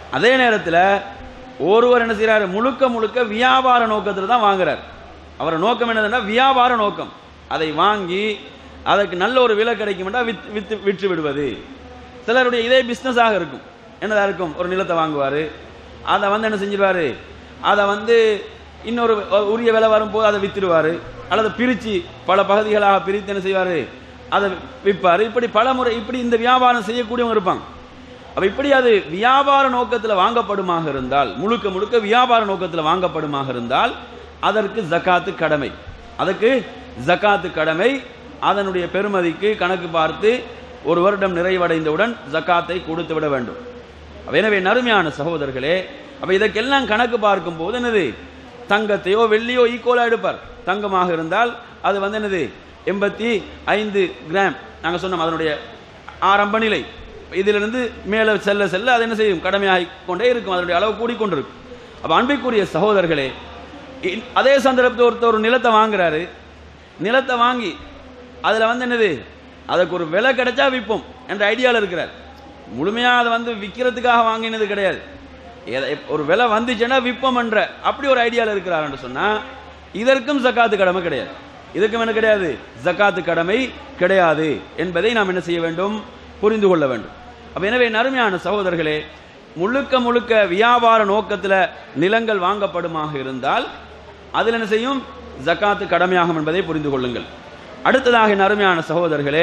அதே நேரத்தில் ஒருவர் என்ன செய்றாரு முழுக்க முழுக்க வியாபார நோக்கத்தில் தான் வாங்குறார் அவர் நோக்கம் என்னதுன்னா வியாபார நோக்கம் அதை வாங்கி அதற்கு நல்ல ஒரு விலை கிடைக்கும்னா வித் வித்து விற்று விடுவது சிலருடைய இதே பிஸ்னஸாக இருக்கும் என்னதா இருக்கும் ஒரு நிலத்தை வாங்குவார் அதை வந்து என்ன செஞ்சிருவாரு அதை வந்து இன்னொரு உரிய விலை வரும்போது அதை வித்துடுவார் அல்லது பிரித்து பல பகுதிகளாக பிரித்து என்ன செய்வார் அதை விற்பார் இப்படி பல முறை இப்படி இந்த வியாபாரம் செய்யக்கூடியவங்க இருப்பாங்க அப்ப இப்படி அது வியாபார நோக்கத்தில் வாங்கப்படுமாக இருந்தால் முழுக்க முழுக்க வியாபார நோக்கத்தில் வாங்கப்படுமாக இருந்தால் அதற்கு ஜக்காத்து கடமை அதற்கு ஜக்காத்து கடமை அதனுடைய பெருமதிக்கு கணக்கு பார்த்து ஒரு வருடம் நிறைவடைந்தவுடன் ஜக்காத்தை கொடுத்து விட வேண்டும் அப்ப எனவே நறுமையான சகோதரர்களே அப்ப இதற்கெல்லாம் கணக்கு பார்க்கும் போது என்னது தங்கத்தையோ வெள்ளியோ ஈக்குவலா எடுப்பார் தங்கமாக இருந்தால் அது வந்து என்னது எண்பத்தி ஐந்து கிராம் நாங்க சொன்னோம் அதனுடைய ஆரம்ப நிலை இதிலிருந்து மேலே செல்ல செல்ல அது என்ன செய்யும் கடமையாகி கொண்டே இருக்கும் அதனுடைய அளவு கூடிக்கொண்டிருக்கும் அப்ப அன்பிற்குரிய சகோதரர்களே இ- அதே சந்தர்ப்பத்தில் ஒருத்தர் ஒரு நிலத்தை வாங்குறாரு நிலத்தை வாங்கி அதில் வந்து என்னது அதுக்கு ஒரு விலை கிடைச்சா விற்போம் என்ற ஐடியாவில் இருக்கிறார் முழுமையாக அதை வந்து விற்கிறதுக்காக வாங்கினது கிடையாது எதை- ஒரு விலை வந்துச்சுன்னா விற்போம் என்ற அப்படி ஒரு ஐடியாவில் இருக்கிறாருன்னு சொன்னால் இதற்கும் ஜக்காத்து கடமை கிடையாது இதுக்கும் என்ன கிடையாது ஜக்காத்து கடமை கிடையாது என்பதை நாம் என்ன செய்ய வேண்டும் புரிந்து கொள்ள வேண்டும் அப்ப எனவே நறுமையான சகோதரர்களே முழுக்க முழுக்க வியாபார நோக்கத்தில் நிலங்கள் வாங்கப்படுமாக இருந்தால் அதில் என்ன செய்யும் ஜக்காத்து கடமையாகும் என்பதை புரிந்து கொள்ளுங்கள் அடுத்ததாக என் அருமையான சகோதரர்களே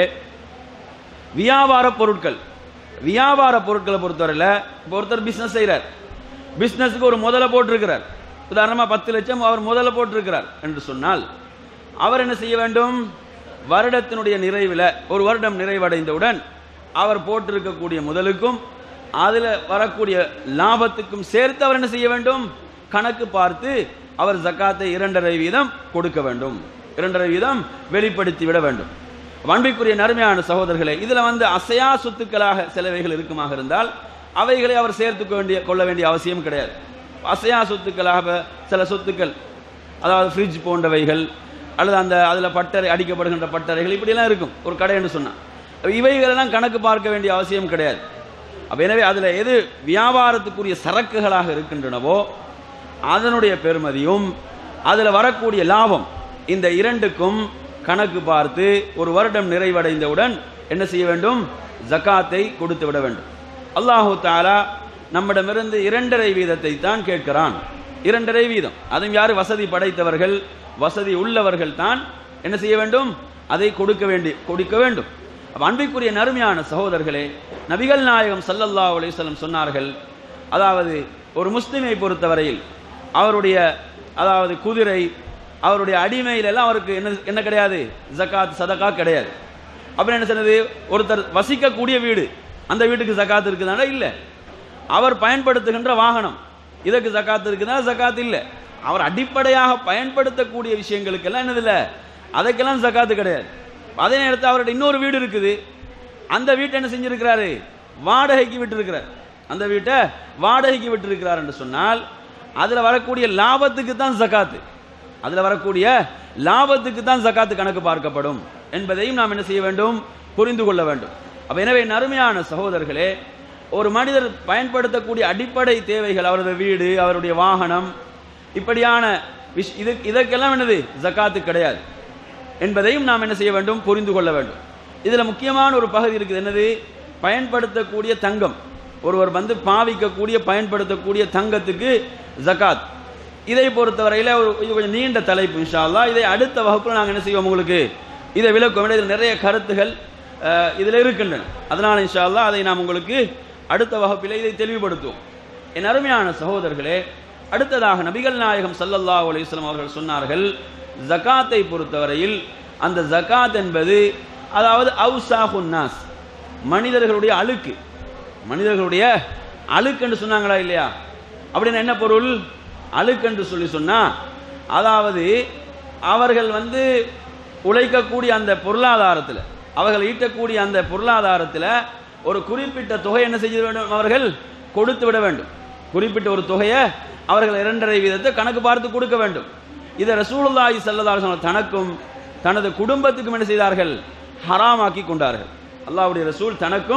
வியாபார பொருட்கள் வியாபார பொருட்களை பொறுத்தவரையில் இப்போ ஒருத்தர் பிஸ்னஸ் செய்கிறார் பிஸ்னஸுக்கு ஒரு முதல்ல போட்டிருக்கிறார் உதாரணமாக பத்து லட்சம் அவர் முதல்ல போட்டிருக்கிறார் என்று சொன்னால் அவர் என்ன செய்ய வேண்டும் வருடத்தினுடைய நிறைவில் ஒரு வருடம் நிறைவடைந்தவுடன் அவர் போட்டிருக்கக்கூடிய முதலுக்கும் அதில் வரக்கூடிய லாபத்துக்கும் சேர்த்து அவர் என்ன செய்ய வேண்டும் கணக்கு பார்த்து அவர் ஜக்காத்தை இரண்டரை வீதம் கொடுக்க வேண்டும் இரண்டரை வீதம் வெளிப்படுத்தி விட வேண்டும் அன்பிற்குரிய நறுமையான சகோதரர்களே இதுல வந்து அசையா சொத்துக்களாக சிலவைகள் இருக்குமாக இருந்தால் அவைகளை அவர் சேர்த்துக்க வேண்டிய கொள்ள வேண்டிய அவசியம் கிடையாது அசையா சொத்துக்களாக சில சொத்துக்கள் அதாவது ஃப்ரிட்ஜ் போன்றவைகள் அல்லது அந்த அதில் பட்டறை அடிக்கப்படுகின்ற பட்டறைகள் இப்படியெல்லாம் இருக்கும் ஒரு கடைன்னு சொன்னால் இவைகளெல்லாம் கணக்கு பார்க்க வேண்டிய அவசியம் கிடையாது அப்ப எனவே அதில் எது வியாபாரத்துக்குரிய சரக்குகளாக இருக்கின்றனவோ அதனுடைய பெருமதியும் அதில் வரக்கூடிய லாபம் இந்த இரண்டுக்கும் கணக்கு பார்த்து ஒரு வருடம் நிறைவடைந்தவுடன் என்ன செய்ய வேண்டும் ஜக்காத்தை கொடுத்து விட வேண்டும் அல்லாஹு தாலா நம்மிடமிருந்து இரண்டரை வீதத்தை தான் கேட்கிறான் இரண்டரை வீதம் அதுவும் யார் வசதி படைத்தவர்கள் வசதி உள்ளவர்கள் தான் என்ன செய்ய வேண்டும் அதை கொடுக்க வேண்டி கொடுக்க வேண்டும் அப்ப அன்பிற்குரிய நறுமையான சகோதரர்களே நபிகள் நாயகம் ஸல்லல்லாஹு அலைஹி வஸல்லம் சொன்னார்கள் அதாவது ஒரு முஸ்லிமை பொறுத்தவரையில் அவருடைய அதாவது குதிரை அவருடைய அடிமையில எல்லாம் அவருக்கு என்ன என்ன கிடையாது ஜகாத் சதகா கிடையாது அப்புறம் என்ன சொன்னது ஒருத்தர் வசிக்கக்கூடிய வீடு அந்த வீட்டுக்கு ஜகாத் இருக்குதானா இல்லை அவர் பயன்படுத்துகின்ற வாகனம் இதற்கு ஜகாத் இருக்குதா ஜகாத் இல்லை அவர் அடிப்படையாக பயன்படுத்தக்கூடிய விஷயங்களுக்கெல்லாம் என்னது இல்லை அதுக்கெல்லாம் ஜகாத்து கிடையாது அதே நேரத்தில் அவருடைய இன்னொரு வீடு இருக்குது அந்த வீட்டை என்ன செஞ்சிருக்கிறாரு வாடகைக்கு விட்டிருக்கிறார் அந்த வீட்டை வாடகைக்கு விட்டிருக்கிறார் என்று சொன்னால் அதில் வரக்கூடிய லாபத்துக்கு தான் ஜகாத்து அதில் வரக்கூடிய லாபத்துக்கு தான் ஜகாத்து கணக்கு பார்க்கப்படும் என்பதையும் நாம் என்ன செய்ய வேண்டும் புரிந்து கொள்ள வேண்டும் அப்ப எனவே நறுமையான சகோதரர்களே ஒரு மனிதர் பயன்படுத்தக்கூடிய அடிப்படை தேவைகள் அவரது வீடு அவருடைய வாகனம் இப்படியான விஷ் இது இதற்கெல்லாம் என்னது ஜகாத்து கிடையாது என்பதையும் நாம் என்ன செய்ய வேண்டும் புரிந்து கொள்ள வேண்டும் இதில் முக்கியமான ஒரு பகுதி இருக்குது என்னது பயன்படுத்தக்கூடிய தங்கம் ஒருவர் வந்து பாவிக்கக்கூடிய பயன்படுத்தக்கூடிய தங்கத்துக்கு ஜகாத் இதை பொறுத்தவரையில் ஒரு இது கொஞ்சம் நீண்ட தலைப்பு இன்ஷா அல்லாஹ் இதை அடுத்த வகுப்பில் நாங்கள் என்ன செய்வோம் உங்களுக்கு இதை விளக்குவோம் இதில் நிறைய கருத்துகள் அஹ், இதில் இருக்கின்றன அதனால் இன்ஷா அல்லாஹ் அதை நாம் உங்களுக்கு அடுத்த வகுப்பில் இதை தெளிவுபடுத்துவோம் என் அருமையான சகோதரர்களே அடுத்ததாக நபிகள் நாயகம் ஸல்லல்லாஹு அலைஹி வஸல்லம் அவர்கள் சொன்னார்கள் ஜகாத்தை பொறுத்தவரையில் அந்த ஜகாத் என்பது அதாவது அவுசாஹுன் நாஸ் மனிதர்களுடைய அழுக்கு மனிதர்களுடைய அழுக்கு என்று சொன்னாங்களா இல்லையா அப்படின்னு என்ன பொருள் அழுக்கு என்று சொல்லி சொன்னா அதாவது அவர்கள் வந்து உழைக்கக்கூடிய அந்த பொருளாதாரத்தில் அவர்கள் ஈட்டக்கூடிய அந்த பொருளாதாரத்தில் ஒரு குறிப்பிட்ட தொகை என்ன செய்ய வேண்டும் அவர்கள் கொடுத்து விட வேண்டும் குறிப்பிட்ட ஒரு தொகையை அவர்கள் இரண்டரை வீதத்தை கணக்கு பார்த்து கொடுக்க வேண்டும் இதை ரசூலுல்லாஹி ஸல்லல்லாஹு அலைஹி வஸல்லம் தனக்கும் தனது குடும்பத்துக்கும் என்ன செய்தார்கள் ஹராமாக்கி கொண்டார்கள் அல்லாஹ்வுடைய ரசூல் தனக்கும்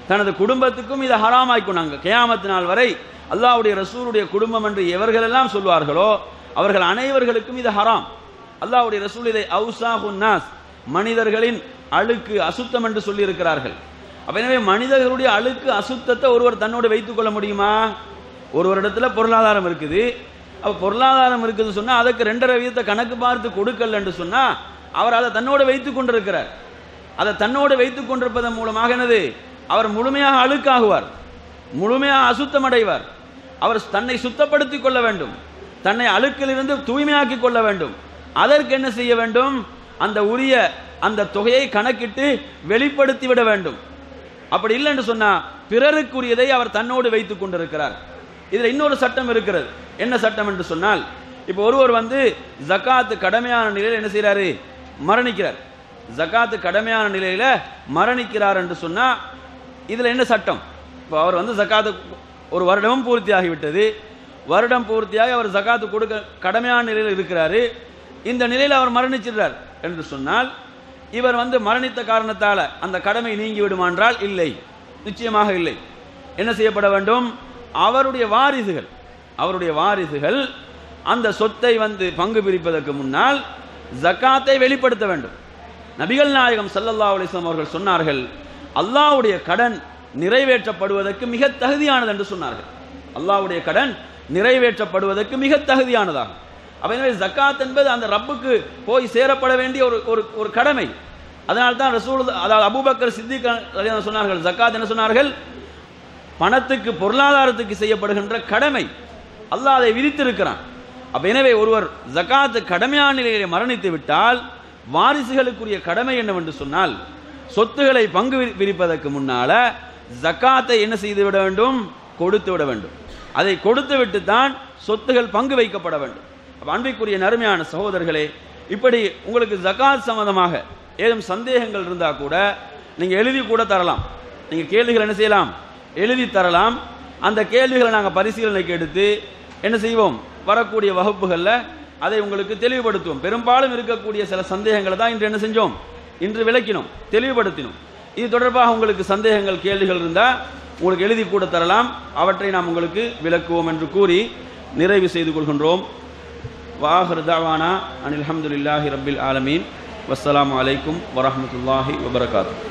தனது குடும்பத்துக்கும் இதை ஹராமாக்கொண்டாங்க கியாமத்து நாள் வரை அல்லாஹ்வுடைய ரசூலுடைய குடும்பம் என்று எவர்களெல்லாம் சொல்வார்களோ அவர்கள் அனைவர்களுக்கும் இது ஹராம் அல்லாஹ்வுடைய ரசூல் இதை அவுசாஹுன் நாஸ் மனிதர்களின் அழுக்கு அசுத்தம் என்று சொல்லி இருக்கிறார்கள் அப்ப எனவே மனிதர்களுடைய அழுக்கு அசுத்தத்தை ஒருவர் தன்னோடு வைத்துக் கொள்ள முடியுமா ஒருவரிடத்துல பொருளாதாரம் இருக்குது அப்ப பொருளாதாரம் இருக்குதுன்னு சொன்னா அதுக்கு ரெண்டரை வீதத்தை கணக்கு பார்த்து கொடுக்கல என்று சொன்னா அவர் அதை தன்னோடு வைத்துக் கொண்டிருக்கிறார் அதை தன்னோடு வைத்துக் கொண்டிருப்பதன் மூலமாக என்னது அவர் முழுமையாக அழுக்காகுவார் முழுமையாக அசுத்தம் அடைவார் அவர் தன்னை சுத்தப்படுத்திக் கொள்ள வேண்டும் தன்னை அழுக்கிலிருந்து தூய்மையாக்கி கொள்ள வேண்டும் அதற்கு என்ன செய்ய வேண்டும் அந்த உரிய அந்த தொகையை கணக்கிட்டு வெளிப்படுத்தி விட வேண்டும் அப்படி இல்லை என்று சொன்னா பிறருக்குரியதை அவர் தன்னோடு வைத்துக் கொண்டிருக்கிறார் இதுல இன்னொரு சட்டம் இருக்கிறது என்ன சட்டம் என்று சொன்னால் இப்போ ஒருவர் வந்து ஜகாத்து கடமையான நிலையில் என்ன செய்றாரு மரணிக்கிறார் ஜகாத்து கடமையான நிலையில மரணிக்கிறார் என்று சொன்னா இதுல என்ன சட்டம் இப்போ அவர் வந்து ஜகாத்து ஒரு வருடமும் பூர்த்தி ஆகிவிட்டது வருடம் பூர்த்தியாகி அவர் ஜகாத்து கொடுக்க கடமையான நிலையில் இருக்கிறாரு இந்த நிலையில் அவர் மரணிச்சிடுறார் என்று சொன்னால் இவர் வந்து மரணித்த காரணத்தால அந்த கடமை நீங்கி விடுமான்றால் இல்லை நிச்சயமாக இல்லை என்ன செய்யப்பட வேண்டும் அவருடைய வாரிசுகள் அவருடைய வாரிசுகள் அந்த சொத்தை வந்து பங்கு பிரிப்பதற்கு முன்னால் ஜக்காத்தை வெளிப்படுத்த வேண்டும் நபிகள் நாயகம் ஸல்லல்லாஹு அலைஹி வஸல்லம் அவர்கள் சொன்னார்கள் அல்லாஹ்வுடைய கடன் நிறைவேற்றப்படுவதற்கு மிக தகுதியானது என்று சொன்னார்கள் அல்லாஹ்வுடைய கடன் நிறைவேற்றப்படுவதற்கு மிக தகுதியானதாகும் அப்ப எனவே ஜக்காத் என்பது அந்த ரப்புக்கு போய் சேரப்பட வேண்டிய ஒரு ஒரு ஒரு கடமை அதனால தான் ரசூல் அதாவது அபூபக்கர் சித்திக் ரலியல்லாஹு அன்ஹு சொன்னார்கள் ஜக்காத் என்ன சொன்னார்கள் பணத்துக்கு பொருளாதாரத்துக்கு செய்யப்படுகின்ற கடமை அல்லாஹ் அதை விதித்திருக்கிறான் அப்ப எனவே ஒருவர் ஜகாத் கடமையான நிலையிலே மரணித்து விட்டால் வாரிசுகளுக்குரிய கடமை என்னவென்று சொன்னால் சொத்துக்களை பங்கு பிரி- பிரிப்பதற்கு முன்னால ஜக்காத்தை என்ன செய்து விட வேண்டும் கொடுத்து விட வேண்டும் அதை கொடுத்து விட்டு தான் சொத்துகள் பங்கு வைக்கப்பட வேண்டும் அப்ப அன்பிற்குரிய நறுமையான சகோதரர்களே இப்படி உங்களுக்கு ஜகாத் சம்பந்தமாக ஏதும் சந்தேகங்கள் இருந்தா கூட நீங்க எழுதி கூட தரலாம் நீங்க கேள்விகள் என்ன செய்யலாம் எழுதி தரலாம் அந்த கேள்விகளை நாங்கள் பரிசீலனைக்கு எடுத்து என்ன செய்வோம் வரக்கூடிய வகுப்புகளில் அதை உங்களுக்கு தெளிவுபடுத்துவோம் பெரும்பாலும் இருக்கக்கூடிய சில சந்தேகங்களை தான் இன்று என்ன செஞ்சோம் இன்று விளக்கினோம் தெளிவுபடுத்தினோம் இது தொடர்பாக உங்களுக்கு சந்தேகங்கள் கேள்விகள் இருந்தால் உங்களுக்கு எழுதி கூட தரலாம் அவற்றை நாம் உங்களுக்கு விளக்குவோம் என்று கூறி நிறைவு செய்து கொள்கின்றோம் வாஹர் தாவானா அனில் அல்ஹம்துலில்லாஹி ரப்பில் ஆலமீன் வஸ்ஸலாமு அலைக்கும் வரஹ்மத்துல்லாஹி வபரகாத்துஹு